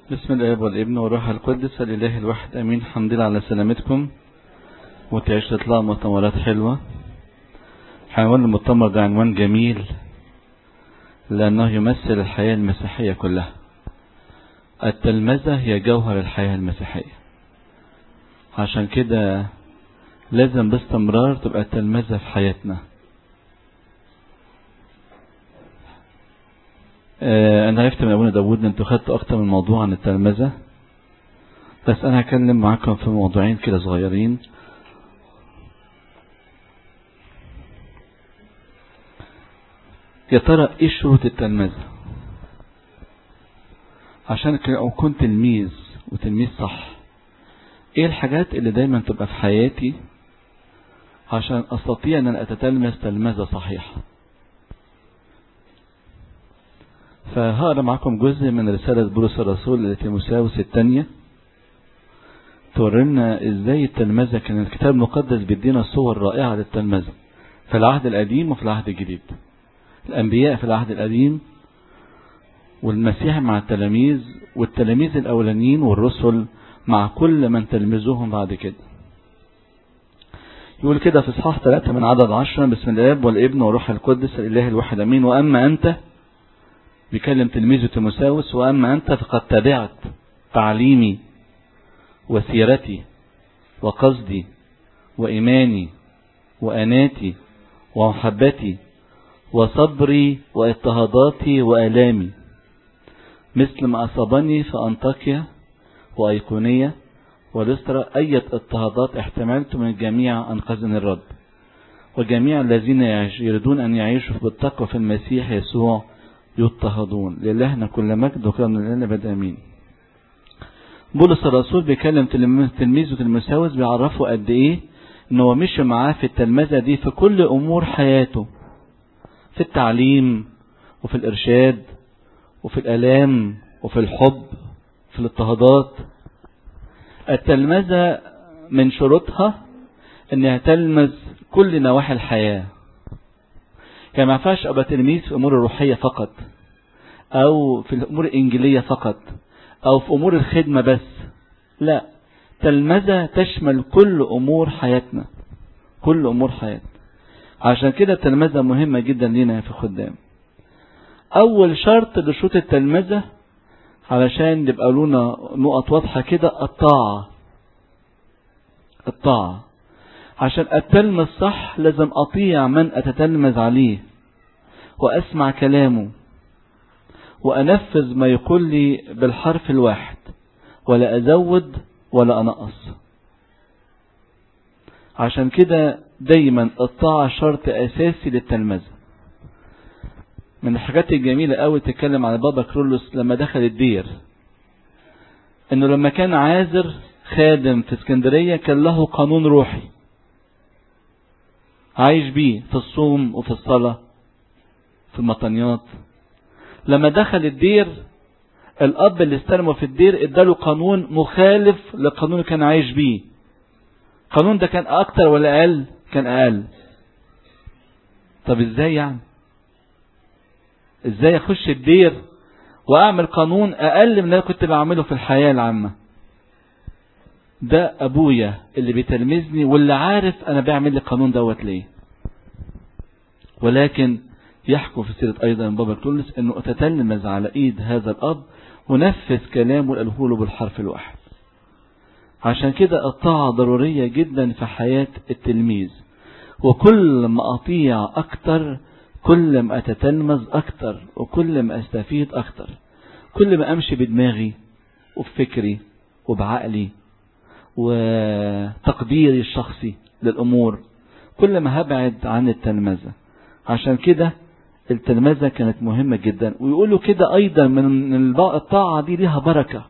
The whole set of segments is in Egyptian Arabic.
بسم الاب والابن والروح القدس الاله الواحد امين الحمد لله على سلامتكم وتعيش تطلع مؤتمرات حلوة حيوان المؤتمر ده عنوان جميل لأنه يمثل الحياة المسيحية كلها التلمذة هي جوهر الحياة المسيحية عشان كده لازم باستمرار تبقى التلمذة في حياتنا آه انا عرفت من ابونا داود ان انتوا خدتوا اكتر من موضوع عن التلمذة بس انا هكلم معاكم في موضوعين كده صغيرين يا ترى ايه شروط التلمذة عشان اكون تلميذ وتلميذ صح ايه الحاجات اللي دايما تبقى في حياتي عشان استطيع ان انا اتتلمذ تلمذة صحيحة فهقرا معاكم جزء من رسالة بولس الرسول لتيموساوس الثانية تورينا ازاي التلمذة كان الكتاب المقدس بيدينا صور رائعة للتلمذة في العهد القديم وفي العهد الجديد الأنبياء في العهد القديم والمسيح مع التلاميذ والتلاميذ الأولانيين والرسل مع كل من تلمذوهم بعد كده يقول كده في اصحاح 3 من عدد 10 بسم الاب والابن والروح القدس الاله الواحد امين واما انت بيكلم تلميذه تيموساوس واما انت فقد تبعت تعليمي وسيرتي وقصدي وايماني واناتي ومحبتي وصبري واضطهاداتي والامي مثل ما اصابني في انطاكيا وايقونيه ولسترا اية اضطهادات احتملت من الجميع انقذني الرب وجميع الذين يريدون ان يعيشوا بالتقوى في المسيح يسوع يضطهدون لإلهنا كل مجد وكرم لله بدء امين بولس الرسول بيكلم تلميذه تلمساوس بيعرفه قد ايه ان هو مشي معاه في التلمذة دي في كل امور حياته في التعليم وفي الارشاد وفي الالام وفي الحب في الاضطهادات التلمذة من شروطها انها تلمذ كل نواحي الحياة يعني ما ينفعش ابقى تلميذ في امور الروحية فقط او في الامور الانجيلية فقط او في امور الخدمة بس لا تلمذة تشمل كل امور حياتنا كل امور حياتنا عشان كده التلمذة مهمة جدا لنا في الخدام اول شرط لشروط التلمذة علشان يبقى لنا نقط واضحة كده الطاعة الطاعة عشان أتلمذ صح لازم أطيع من أتتلمذ عليه وأسمع كلامه وأنفذ ما يقول لي بالحرف الواحد ولا أزود ولا أنقص عشان كده دايما الطاعة شرط أساسي للتلمذة من الحاجات الجميلة قوي تتكلم عن بابا كرولوس لما دخل الدير انه لما كان عازر خادم في اسكندرية كان له قانون روحي عايش بيه في الصوم وفي الصلاة في المطنيات لما دخل الدير الاب اللي استلمه في الدير اداله قانون مخالف للقانون اللي كان عايش بيه القانون ده كان اكتر ولا اقل كان اقل طب ازاي يعني ازاي اخش الدير واعمل قانون اقل من اللي انا كنت بعمله في الحياة العامة ده ابويا اللي بيتلمذني واللي عارف انا بعمل لي القانون دوت ليه ولكن يحكم في سيرة ايضا بابا تونس انه اتتلمذ على ايد هذا الاب ونفذ كلامه اللي قاله له بالحرف الواحد عشان كده الطاعة ضرورية جدا في حياة التلميذ وكل ما اطيع اكتر كل ما أتتلمذ أكتر وكل ما أستفيد أكتر كل ما أمشي بدماغي وبفكري وبعقلي وتقديري الشخصي للأمور كل ما هبعد عن التلمذة عشان كده التلمذة كانت مهمة جدا ويقولوا كده أيضا من الطاعة دي ليها بركة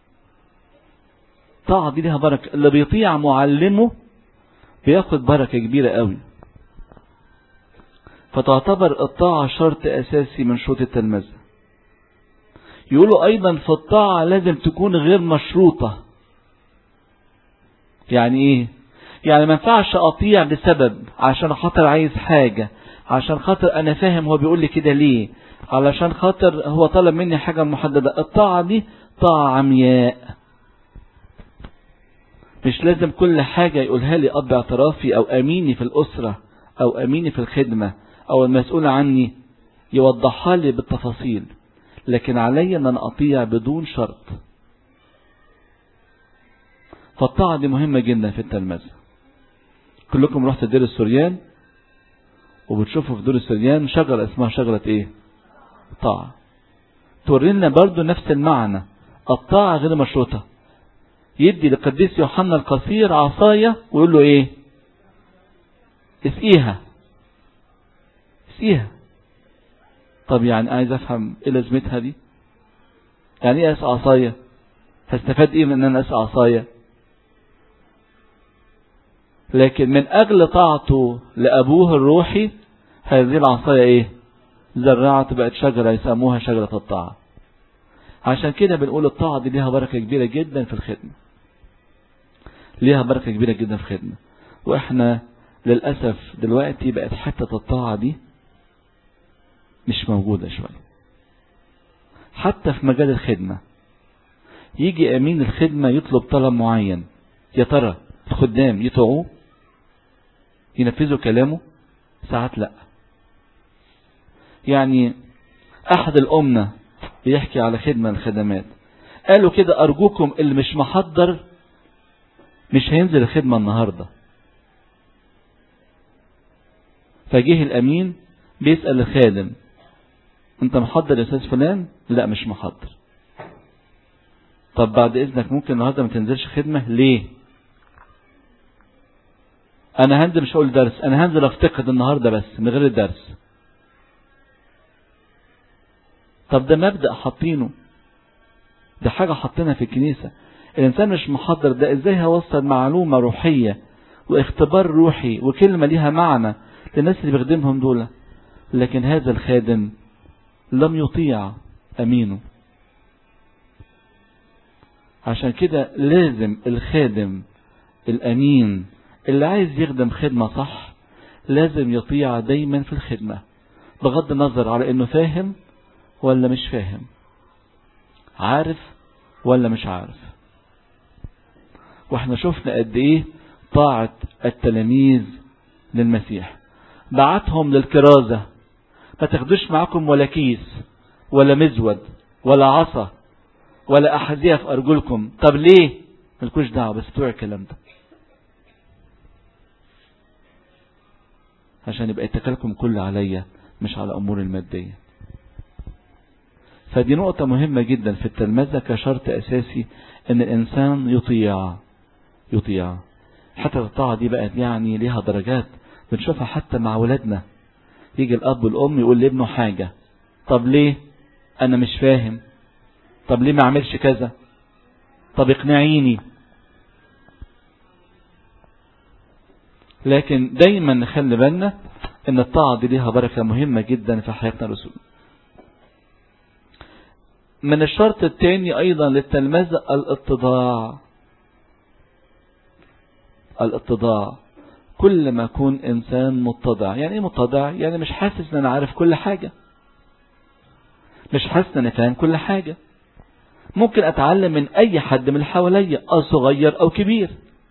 الطاعة دي ليها بركة اللي بيطيع معلمه بياخد بركة كبيرة قوي فتعتبر الطاعة شرط أساسي من شروط التلمذة يقولوا أيضا في الطاعة لازم تكون غير مشروطة يعني إيه يعني ما ينفعش أطيع لسبب عشان خاطر عايز حاجة عشان خاطر أنا فاهم هو بيقول لي كده ليه علشان خاطر هو طلب مني حاجة محددة الطاعة دي طاعة عمياء مش لازم كل حاجة يقولها لي أب اعترافي أو أميني في الأسرة أو أميني في الخدمة أو المسؤول عني يوضحها لي بالتفاصيل لكن علي أن أنا أطيع بدون شرط فالطاعة دي مهمة جدا في التلمذة كلكم رحت دير السوريان وبتشوفوا في دور السريان شجرة اسمها شجرة ايه طاعة تورينا برضو نفس المعنى الطاعة غير مشروطة يدي لقديس يوحنا القصير عصاية ويقول له ايه اسقيها اسقيها طب يعني عايز افهم ايه لازمتها دي يعني ايه اسقى عصاية هستفاد ايه من ان انا اسقى عصاية لكن من أجل طاعته لأبوه الروحي هذه العصاية إيه زرعت بقت شجرة يسموها شجرة الطاعة عشان كده بنقول الطاعة دي ليها بركة كبيرة جدا في الخدمة ليها بركة كبيرة جدا في الخدمة وإحنا للأسف دلوقتي بقت حتة الطاعة دي مش موجودة شوية حتى في مجال الخدمة يجي أمين الخدمة يطلب طلب معين يا ترى الخدام يطيعوه ينفذوا كلامه ساعات لا يعني احد الامنة بيحكي على خدمة الخدمات قالوا كده ارجوكم اللي مش محضر مش هينزل الخدمة النهاردة فجه الامين بيسأل الخادم انت محضر يا استاذ فلان لا مش محضر طب بعد اذنك ممكن النهاردة ما تنزلش خدمة ليه انا هنزل مش هقول درس انا هنزل افتقد النهاردة بس من غير الدرس طب ده مبدأ حاطينه ده حاجة حاطينها في الكنيسة الانسان مش محضر ده ازاي هيوصل معلومة روحية واختبار روحي وكلمة ليها معنى للناس اللي بيخدمهم دول لكن هذا الخادم لم يطيع امينه عشان كده لازم الخادم الامين اللي عايز يخدم خدمة صح لازم يطيع دايما في الخدمة بغض النظر على انه فاهم ولا مش فاهم عارف ولا مش عارف واحنا شفنا قد ايه طاعة التلاميذ للمسيح بعتهم للكرازة ما تاخدوش معاكم ولا كيس ولا مزود ولا عصا ولا أحذية في أرجلكم طب ليه ملكوش دعوة بس بتوع الكلام ده عشان يبقى اتكالكم كله عليا مش على أمور المادية فدي نقطة مهمة جدا في التلمذة كشرط أساسي أن الإنسان يطيع يطيع حتى الطاعة دي بقت يعني ليها درجات بنشوفها حتى مع ولادنا يجي الأب والأم يقول لابنه حاجة طب ليه أنا مش فاهم طب ليه ما أعملش كذا طب اقنعيني لكن دايما نخلي بالنا ان الطاعة دي ليها بركة مهمة جدا في حياتنا الرسول من الشرط الثاني ايضا للتلمذة الاتضاع الاتضاع كل ما يكون انسان متضع يعني ايه متضع يعني مش حاسس ان انا عارف كل حاجة مش حاسس ان انا فاهم كل حاجة ممكن اتعلم من اي حد من اللي حواليا او صغير او كبير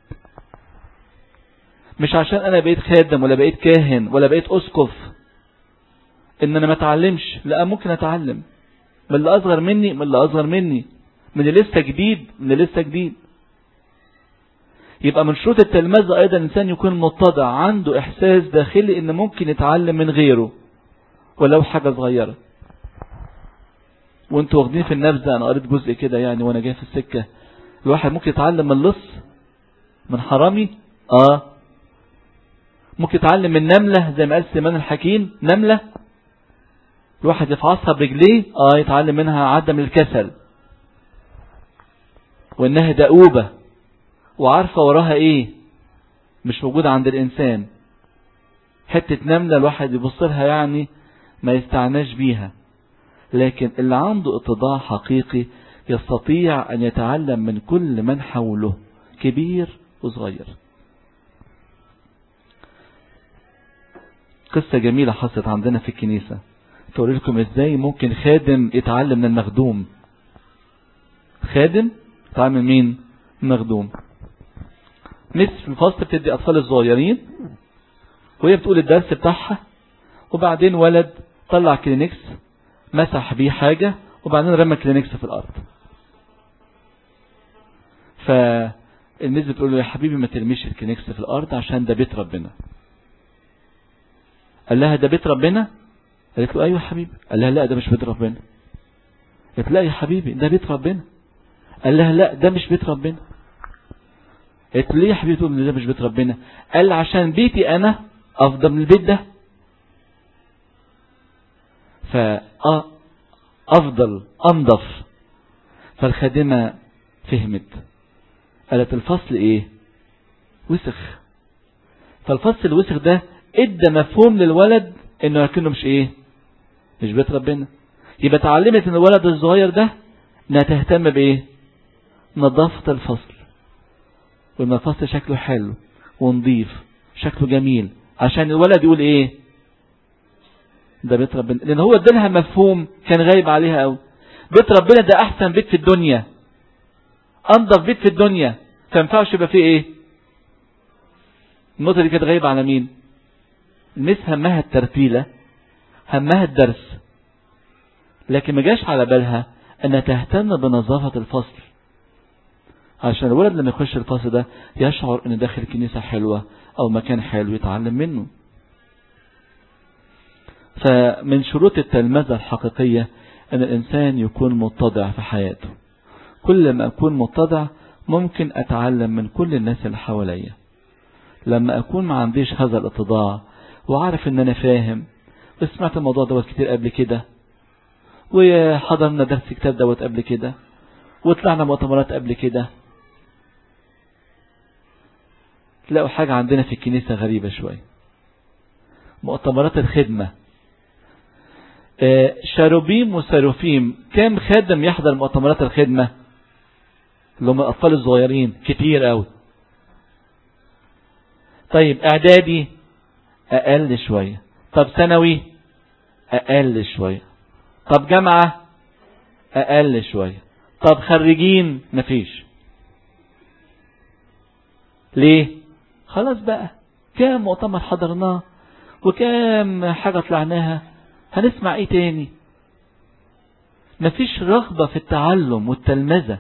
مش عشان انا بقيت خادم ولا بقيت كاهن ولا بقيت اسقف ان انا ما اتعلمش لا ممكن اتعلم من اللي اصغر مني من اللي اصغر مني من اللي لسه جديد من اللي لسه جديد يبقى من شروط التلمذة ايضا الانسان يكون متضع عنده احساس داخلي ان ممكن يتعلم من غيره ولو حاجة صغيرة وانتوا واخدين في النبذة انا قريت جزء كده يعني وانا جاي في السكة الواحد ممكن يتعلم من لص من حرامي اه ممكن يتعلم من نملة زي ما قال سليمان الحكيم نملة الواحد يفعصها برجليه اه يتعلم منها عدم الكسل وانها دؤوبة وعارفة وراها ايه مش موجودة عند الانسان حتة نملة الواحد يبص لها يعني ما يستعناش بيها لكن اللي عنده اتضاع حقيقي يستطيع ان يتعلم من كل من حوله كبير وصغير قصة جميلة حصلت عندنا في الكنيسة تقول لكم ازاي ممكن خادم يتعلم من المخدوم خادم تعامل مين مخدوم مس في الفصل بتدي اطفال الصغيرين وهي بتقول الدرس بتاعها وبعدين ولد طلع كلينكس مسح بيه حاجة وبعدين رمى كلينكس في الارض فالمس بتقول له يا حبيبي ما ترميش الكلينكس في الارض عشان ده بيت ربنا قال لها ده بيت ربنا قالت له ايوه يا حبيبي قال لها لا ده مش بيت ربنا قالت لا يا حبيبي ده بيت ربنا قال لها لا ده مش بيت ربنا قالت له ليه يا حبيبي تقول ان ده مش بيت ربنا قال عشان بيتي انا افضل من البيت ده فا افضل انضف فالخادمة فهمت قالت الفصل ايه وسخ فالفصل الوسخ ده ادى مفهوم للولد انه لكنه مش ايه مش بيت ربنا يبقى اتعلمت ان الولد الصغير ده انها تهتم بايه نظافة الفصل وان الفصل شكله حلو ونظيف شكله جميل عشان الولد يقول ايه ده بيت ربنا لان هو ادالها مفهوم كان غايب عليها قوي بيت ربنا ده احسن بيت في الدنيا انضف بيت في الدنيا فينفعش يبقى فيه ايه النقطة دي كانت غايبة على مين المس همها الترتيلة همها الدرس لكن ما جاش على بالها انها تهتم بنظافة الفصل عشان الولد لما يخش الفصل ده يشعر ان داخل كنيسة حلوة او مكان حلو يتعلم منه فمن شروط التلمذة الحقيقية ان الانسان يكون متضع في حياته كل ما اكون متضع ممكن اتعلم من كل الناس اللي حواليا لما اكون ما عنديش هذا الاتضاع وعارف ان انا فاهم وسمعت الموضوع دوت كتير قبل كده وحضرنا درس كتاب دوت قبل كده وطلعنا مؤتمرات قبل كده تلاقوا حاجة عندنا في الكنيسة غريبة شوية مؤتمرات الخدمة شاروبيم وساروفيم كم خادم يحضر مؤتمرات الخدمة اللي هم الأطفال الصغيرين كتير قوي طيب اعدادي اقل شوية طب ثانوي اقل شوية طب جامعة اقل شوية طب خريجين مفيش ليه خلاص بقى كام مؤتمر حضرناه وكام حاجة طلعناها هنسمع ايه تاني مفيش رغبة في التعلم والتلمذة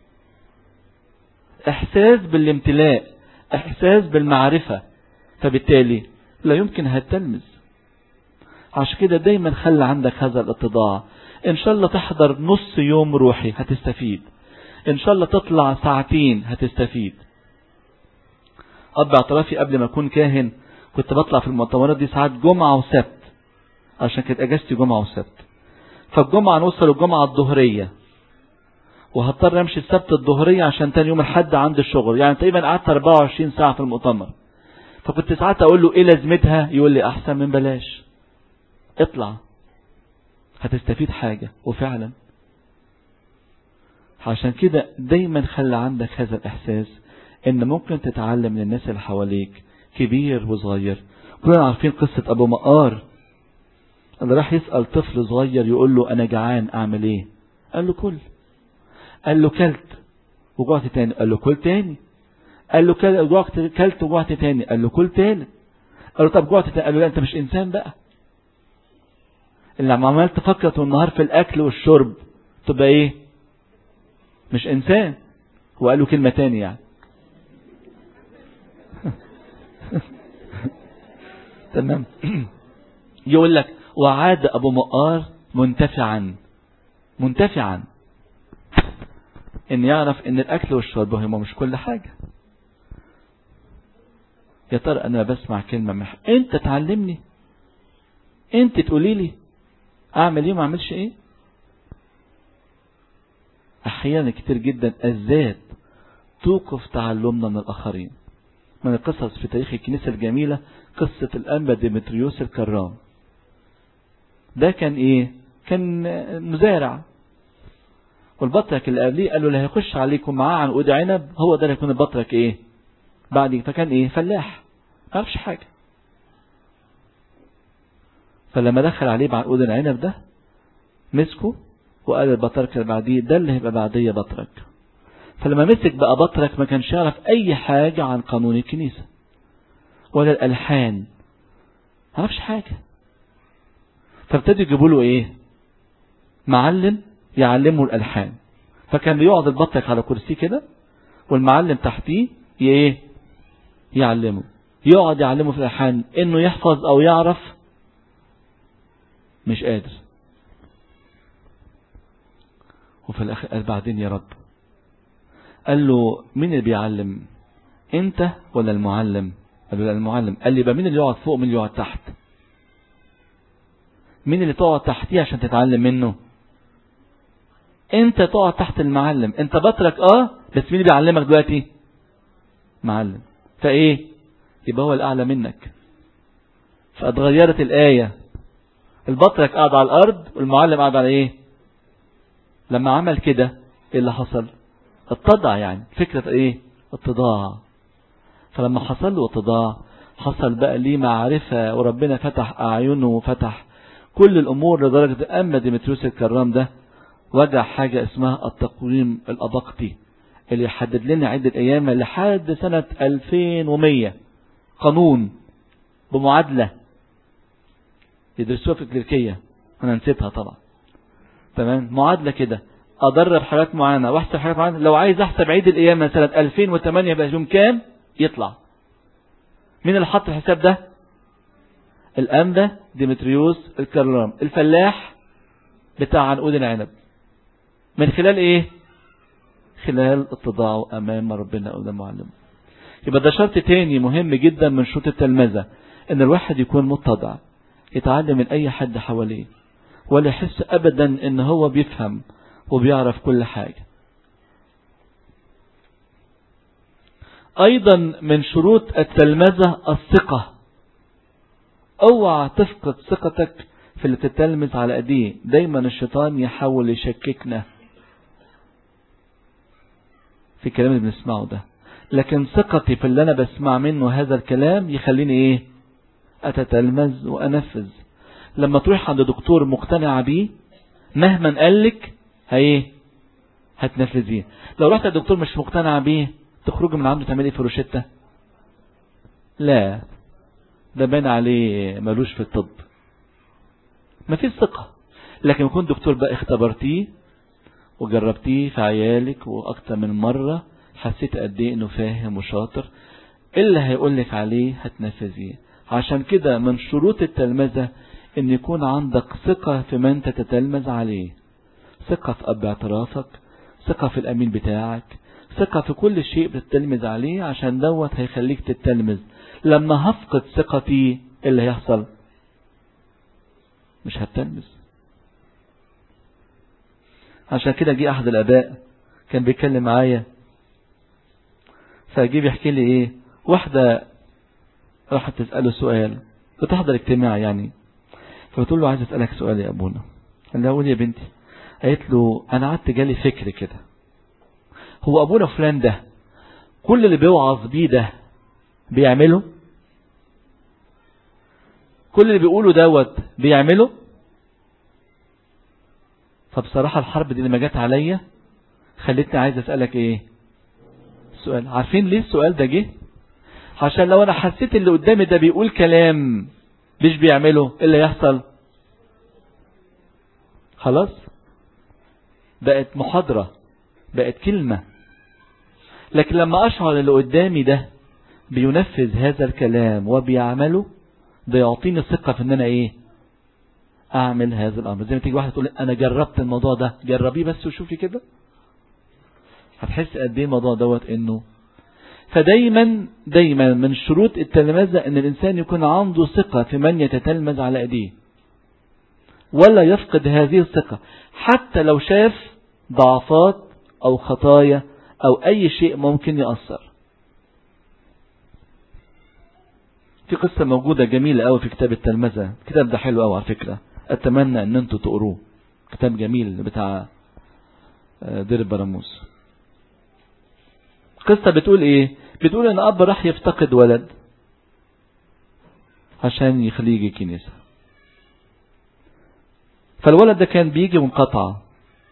احساس بالامتلاء احساس بالمعرفة فبالتالي لا يمكن هتلمذ عشان كده دايما خلي عندك هذا الاتضاع ان شاء الله تحضر نص يوم روحي هتستفيد ان شاء الله تطلع ساعتين هتستفيد اب اعترافي قبل ما اكون كاهن كنت بطلع في المؤتمرات دي ساعات جمعة وسبت عشان كانت اجازتي جمعة وسبت فالجمعة نوصل الجمعة الظهرية وهضطر امشي السبت الظهرية عشان تاني يوم الحد عندي الشغل يعني تقريبا قعدت 24 ساعة في المؤتمر فكنت ساعات اقول له ايه لازمتها يقول لي احسن من بلاش اطلع هتستفيد حاجة وفعلا عشان كده دايما خلي عندك هذا الاحساس ان ممكن تتعلم من الناس اللي حواليك كبير وصغير كلنا عارفين قصة ابو مقار اللي راح يسأل طفل صغير يقول له انا جعان اعمل ايه قال له كل قال له كلت وجعت تاني قال له كل تاني قال له كلت وجعت تاني قال له كل تالت قال له طب جعت تاني قال له لا انت مش انسان بقى اللي لما عمال تفكر طول النهار في الاكل والشرب تبقى ايه مش انسان هو قال له كلمة تاني يعني تمام يقول لك وعاد ابو مقار منتفعا منتفعا ان يعرف ان الاكل والشرب هم مش كل حاجة يا ترى انا بسمع كلمة مح... انت تعلمني انت تقولي لي اعمل ايه وما اعملش ايه احيانا كتير جدا الذات توقف تعلمنا من الاخرين من القصص في تاريخ الكنيسة الجميلة قصة الانبا ديمتريوس الكرام ده كان ايه كان مزارع والبطرك اللي قبليه قال له اللي هيخش عليكم معاه عنقود عنب هو ده اللي هيكون البطرك ايه بعد فكان ايه فلاح ما عرفش حاجة فلما دخل عليه بعنقود العنب ده مسكه وقال البطرك اللي بعديه ده اللي هيبقى بعديه بطرك فلما مسك بقى بطرك ما كانش يعرف اي حاجة عن قانون الكنيسة ولا الالحان ما عرفش حاجة فابتدوا يجيبوا له ايه معلم يعلمه الالحان فكان بيقعد البطرك على كرسي كده والمعلم تحتيه ايه يعلمه يقعد يعلمه في الالحان انه يحفظ او يعرف مش قادر وفي الاخر قال بعدين يا رب قال له مين اللي بيعلم انت ولا المعلم قال له لا المعلم قال لي يبقى مين اللي يقعد فوق مين اللي يقعد تحت مين اللي تقعد تحتيه عشان تتعلم منه انت تقعد تحت المعلم انت بترك اه بس مين اللي بيعلمك دلوقتي معلم فايه يبقى هو الاعلى منك فاتغيرت الايه البطرك قاعد على الارض والمعلم قاعد على ايه لما عمل كده ايه اللي حصل اتضع يعني فكرة ايه اتضاع فلما حصل له اتضاع حصل بقى ليه معرفة وربنا فتح اعينه وفتح كل الامور لدرجة اما ديمتريوس الكرام ده وجع حاجة اسمها التقويم الابقتي اللي يحدد لنا عدة ايام لحد سنة 2100 قانون بمعادلة يدرسوها في الكليركية انا نسيتها طبعا تمام معادلة كده أدرب حاجات معينة واحسب حاجات معينة لو عايز أحسب عيد القيامة سنة 2008 يبقى يوم كام يطلع مين اللي حط الحساب ده الأنبا ديمتريوس الكرام الفلاح بتاع عنقود العنب من خلال ايه خلال اتضاعه أمام ربنا قدام معلمه يبقى ده شرط تاني مهم جدا من شروط التلمذة ان الواحد يكون متضع يتعلم من اي حد حواليه ولا يحس ابدا ان هو بيفهم وبيعرف كل حاجة ايضا من شروط التلمذة الثقة اوعى تفقد ثقتك في اللي تتلمذ على ايديه دايما الشيطان يحاول يشككنا في الكلام اللي بنسمعه ده لكن ثقتي في اللي انا بسمع منه هذا الكلام يخليني ايه اتتلمذ وانفذ لما تروح عند دكتور مقتنع بيه مهما قالك هي هتنفذيه لو رحت الدكتور مش مقتنع بيه تخرج من عنده تعمل ايه في روشتة لا ده باين عليه ملوش في الطب ما فيش ثقة لكن يكون دكتور بقى اختبرتيه وجربتيه في عيالك واكتر من مرة حسيت قد ايه انه فاهم وشاطر اللي هيقول لك عليه هتنفذيه عشان كده من شروط التلمذة ان يكون عندك ثقة في من تتتلمذ عليه ثقة في اب اعترافك ثقة في الامين بتاعك ثقة في كل شيء بتتلمذ عليه عشان دوت هيخليك تتلمذ لما هفقد ثقتي اللي هيحصل مش هتلمذ عشان كده جه احد الاباء كان بيتكلم معايا فجي بيحكي لي ايه واحدة راحت تسأله سؤال بتحضر اجتماع يعني فبتقول له عايز اسألك سؤال يا ابونا قال لها قول يا بنتي قالت له انا قعدت جالي فكر كده هو ابونا فلان ده كل اللي بيوعظ بيه ده بيعمله كل اللي بيقوله دوت بيعمله فبصراحة الحرب دي لما جت عليا خلتني عايز اسألك ايه السؤال عارفين ليه السؤال ده جه عشان لو انا حسيت اللي قدامي ده بيقول كلام مش بيعمله ايه اللي يحصل خلاص بقت محاضرة بقت كلمة لكن لما اشعر اللي قدامي ده بينفذ هذا الكلام وبيعمله ده يعطيني ثقة في ان انا ايه اعمل هذا الامر زي ما تيجي واحدة تقول انا جربت الموضوع ده جربيه بس وشوفي كده هتحس قد ايه الموضوع دوت انه فدايما دايما من شروط التلمذة ان الانسان يكون عنده ثقة في من يتتلمذ على ايديه ولا يفقد هذه الثقة حتى لو شاف ضعفات او خطايا او اي شيء ممكن يأثر في قصة موجودة جميلة قوي في كتاب التلمذة الكتاب ده حلو قوي على فكرة اتمنى ان انتوا تقروه كتاب جميل بتاع دير براموس قصة بتقول ايه بتقول ان اب راح يفتقد ولد عشان يخليه يجي كنيسة فالولد ده كان بيجي منقطع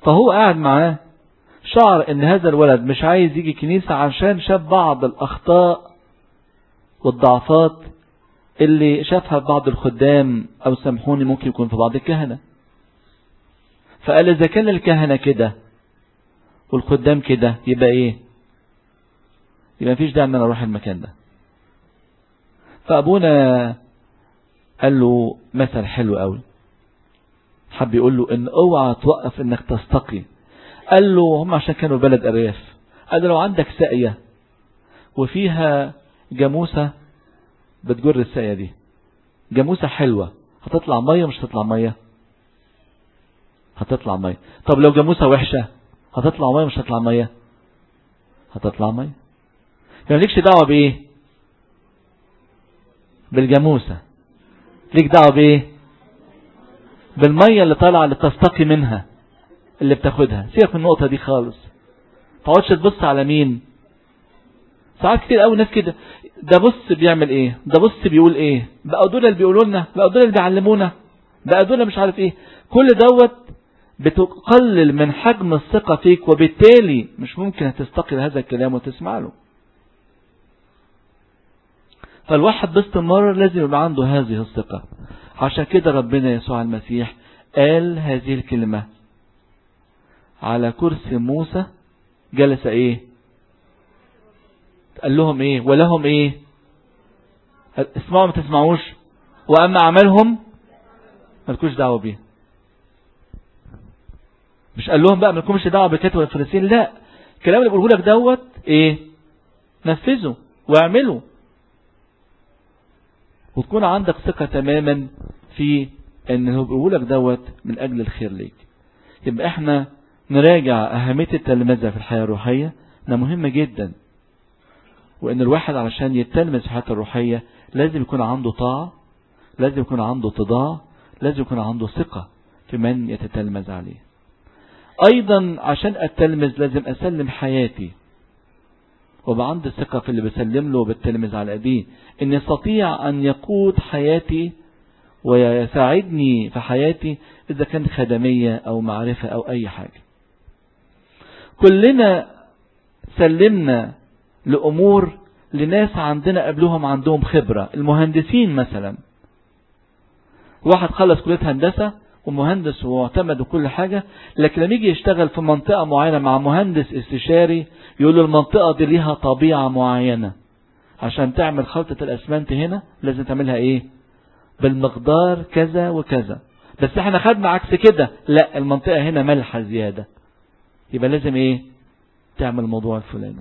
فهو قاعد معاه شعر ان هذا الولد مش عايز يجي كنيسة عشان شاف بعض الاخطاء والضعفات اللي شافها في بعض الخدام او سامحوني ممكن يكون في بعض الكهنة فقال اذا كان الكهنة كده والخدام كده يبقى ايه يبقى مفيش داعي ان انا اروح المكان ده فابونا قال له مثل حلو قوي حب يقول له ان اوعى توقف انك تستقي قال له هم عشان كانوا بلد ارياف قال له لو عندك ساقية وفيها جاموسة بتجر الساقية دي جاموسة حلوة هتطلع مية مش هتطلع مية هتطلع مية طب لو جاموسة وحشة هتطلع مية مش هتطلع مية هتطلع مية يعني ليكش دعوة بايه بالجاموسة ليك دعوة بايه بالمية اللي طالعة اللي تستقي منها اللي بتاخدها سيبك من النقطة دي خالص تقعدش تبص على مين ساعات كتير قوي ناس كده ده بص بيعمل ايه ده بص بيقول ايه بقى دول اللي بيقولوا لنا بقى دول اللي بيعلمونا بقى دول مش عارف ايه كل دوت بتقلل من حجم الثقة فيك وبالتالي مش ممكن هتستقل هذا الكلام وتسمع له فالواحد باستمرار لازم يبقى عنده هذه الثقة عشان كده ربنا يسوع المسيح قال هذه الكلمة على كرسي موسى جلس ايه قال لهم ايه ولهم ايه اسمعوا ما تسمعوش واما اعمالهم مالكوش دعوه بيها مش قال لهم بقى مالكمش دعوه بكتب الفريسيين لا الكلام اللي بقوله لك دوت ايه نفذه واعمله وتكون عندك ثقة تماما في ان هو بيقول لك دوت من اجل الخير ليك يبقى احنا نراجع اهمية التلمذة في الحياة الروحية انها مهمة جدا وان الواحد علشان يتلمذ في الحياة الروحية لازم يكون عنده طاعة لازم يكون عنده تضاع لازم يكون عنده ثقة في من يتتلمذ عليه ايضا عشان اتلمذ لازم اسلم حياتي وبقى عندي ثقة في اللي بسلم له وبالتلمذ على ايديه ان يستطيع ان يقود حياتي ويساعدني في حياتي اذا كان خدمية او معرفة او اي حاجة كلنا سلمنا لأمور لناس عندنا قبلهم عندهم خبرة المهندسين مثلا واحد خلص كلية هندسة ومهندس ومعتمد وكل حاجة لكن لما يجي يشتغل في منطقة معينة مع مهندس استشاري يقول له المنطقة دي ليها طبيعة معينة عشان تعمل خلطة الأسمنت هنا لازم تعملها ايه بالمقدار كذا وكذا بس احنا خدنا عكس كده لا المنطقة هنا ملحة زيادة يبقى لازم ايه تعمل الموضوع الفلاني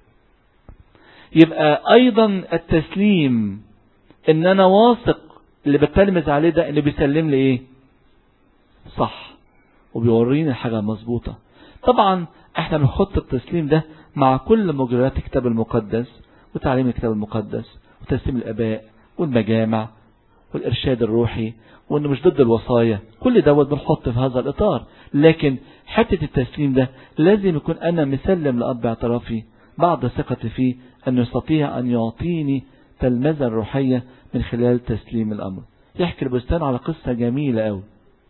يبقى ايضا التسليم ان انا واثق اللي بتلمز عليه ده اللي بيسلم لي ايه صح وبيوريني الحاجة مظبوطة طبعا احنا بنحط التسليم ده مع كل مجريات الكتاب المقدس وتعليم الكتاب المقدس وتسليم الاباء والمجامع والارشاد الروحي وانه مش ضد الوصايا كل دوت بنحط في هذا الاطار لكن حتة التسليم ده لازم يكون انا مسلم لاب اعترافي بعد ثقتي فيه انه يستطيع ان يعطيني تلمذة روحية من خلال تسليم الامر يحكي البستان على قصة جميلة قوي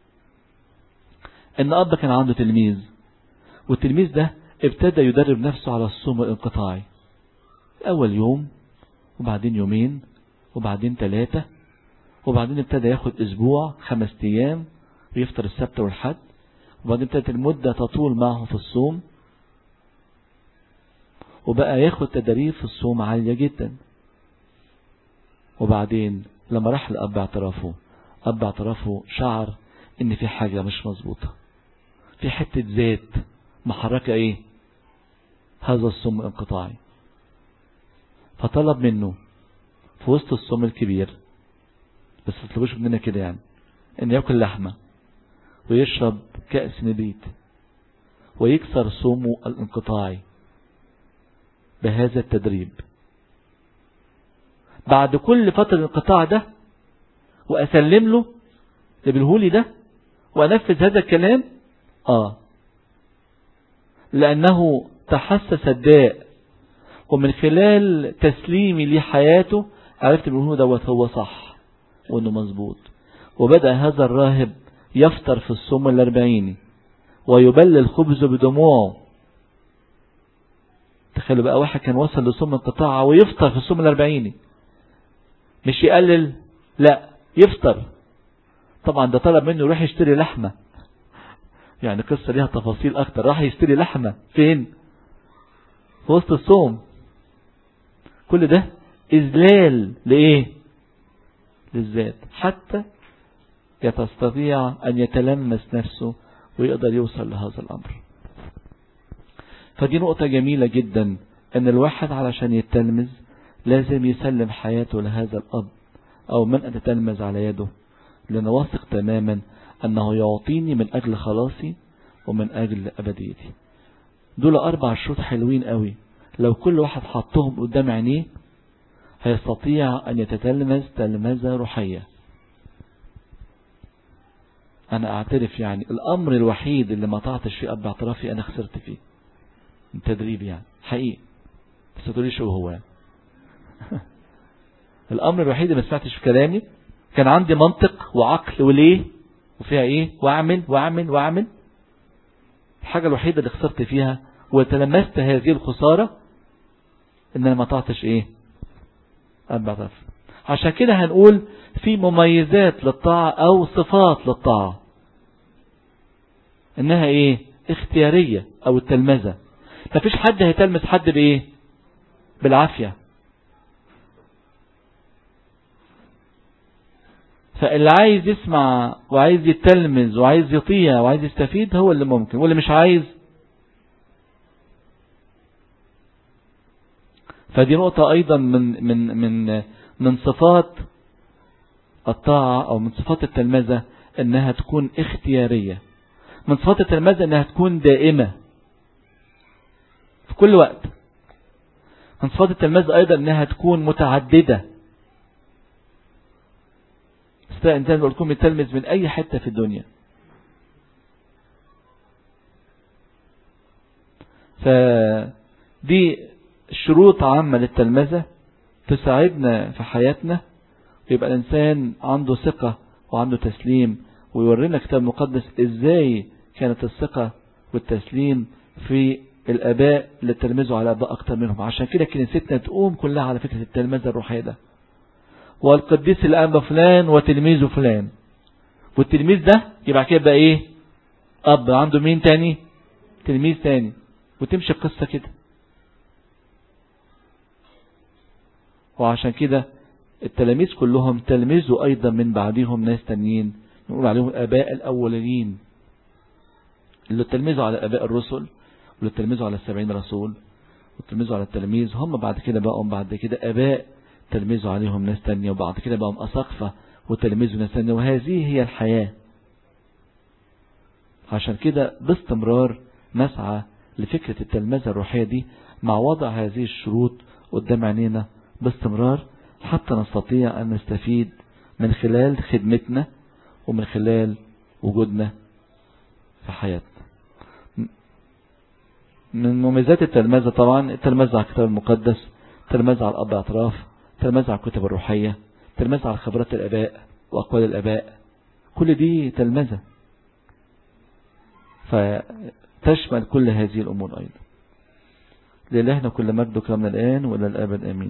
ان اب كان عنده تلميذ والتلميذ ده ابتدى يدرب نفسه على الصوم الانقطاعي اول يوم وبعدين يومين وبعدين ثلاثة وبعدين ابتدى ياخد اسبوع خمس ايام ويفطر السبت والحد وبعدين ابتدت المدة تطول معه في الصوم وبقى ياخد تدريب في الصوم عالية جدا وبعدين لما راح لأب اعترافه أب اعترافه شعر ان في حاجة مش مظبوطة في حتة ذات محركة ايه هذا الصوم الانقطاعي فطلب منه في وسط الصوم الكبير بس تطلبوش مننا كده يعني ان ياكل لحمة ويشرب كأس نبيت ويكسر صومه الانقطاعي بهذا التدريب بعد كل فترة الانقطاع ده وأسلم له اللي بالهولي ده وأنفذ هذا الكلام آه لأنه تحسس الداء ومن خلال تسليمي لحياته عرفت بالهولي دوت هو صح وأنه مظبوط وبدأ هذا الراهب يفطر في الصوم الأربعيني ويبل الخبز بدموعه تخيلوا بقى واحد كان وصل لصوم انقطاع ويفطر في الصوم الأربعيني مش يقلل لا يفطر طبعا ده طلب منه يروح يشتري لحمة يعني قصة ليها تفاصيل أكتر راح يشتري لحمة فين في وسط الصوم كل ده إذلال لإيه للذات حتى يتستطيع أن يتلمس نفسه ويقدر يوصل لهذا الأمر فدي نقطة جميلة جدا أن الواحد علشان يتلمذ لازم يسلم حياته لهذا الأب أو من أن تتلمذ على يده لأن واثق تماما أنه يعطيني من أجل خلاصي ومن أجل أبديتي دول أربع شروط حلوين قوي لو كل واحد حطهم قدام عينيه هيستطيع أن يتتلمذ تلمذة روحية أنا أعترف يعني الأمر الوحيد اللي ما طعتش فيه أب اعترافي أنا خسرت فيه التدريب يعني حقيقي بس تقولي شو هو يعني. الأمر الوحيد اللي ما سمعتش في كلامي كان عندي منطق وعقل وليه وفيها ايه واعمل واعمل واعمل الحاجة الوحيدة اللي خسرت فيها وتلمست هذه الخسارة ان انا ما طعتش ايه أربع طرف عشان كده هنقول في مميزات للطاعة او صفات للطاعة انها ايه اختيارية او التلمذة مفيش حد هيتلمس حد بايه بالعافية فاللي عايز يسمع وعايز يتلمذ وعايز يطيع وعايز يستفيد هو اللي ممكن واللي مش عايز فدي نقطة أيضا من من من من صفات الطاعة أو من صفات التلمذة إنها تكون اختيارية من صفات التلمذة إنها تكون دائمة في كل وقت من صفات التلمذة أيضا إنها تكون متعددة استاء إنسان بيقول لكم يتلمذ من أي حتة في الدنيا فدي شروط عامة للتلمذة تساعدنا في حياتنا يبقى الإنسان عنده ثقة وعنده تسليم ويورينا كتاب مقدس إزاي كانت الثقة والتسليم في الآباء اللي تلمذوا على آباء أكتر منهم عشان كده كنيستنا تقوم كلها على فكرة التلمذة الروحية ده والقديس الأب فلان وتلميذه فلان والتلميذ ده يبقى كده بقى إيه أب عنده مين تاني تلميذ تاني وتمشي القصة كده وعشان كده التلاميذ كلهم تلمذوا أيضا من بعدهم ناس تانيين نقول عليهم الآباء الأولين اللي تلمذوا على آباء الرسل واللي تلمذوا على السبعين رسول وتلمذوا على التلاميذ هم بعد كده بقوا بعد كده آباء تلمذوا عليهم ناس تانية وبعد كده بقوا أساقفة وتلمذوا ناس تانية وهذه هي الحياة عشان كده باستمرار نسعى لفكرة التلمذة الروحية دي مع وضع هذه الشروط قدام عينينا باستمرار حتى نستطيع أن نستفيد من خلال خدمتنا ومن خلال وجودنا في حياتنا من مميزات التلمذة طبعا التلمذة على الكتاب المقدس التلمذة على الأب اعتراف التلمذة على الكتب الروحية التلمذة على خبرات الآباء وأقوال الآباء كل دي تلمذة فتشمل كل هذه الأمور أيضا لإلهنا كل مجد وكرمنا الآن وإلى الآبد آمين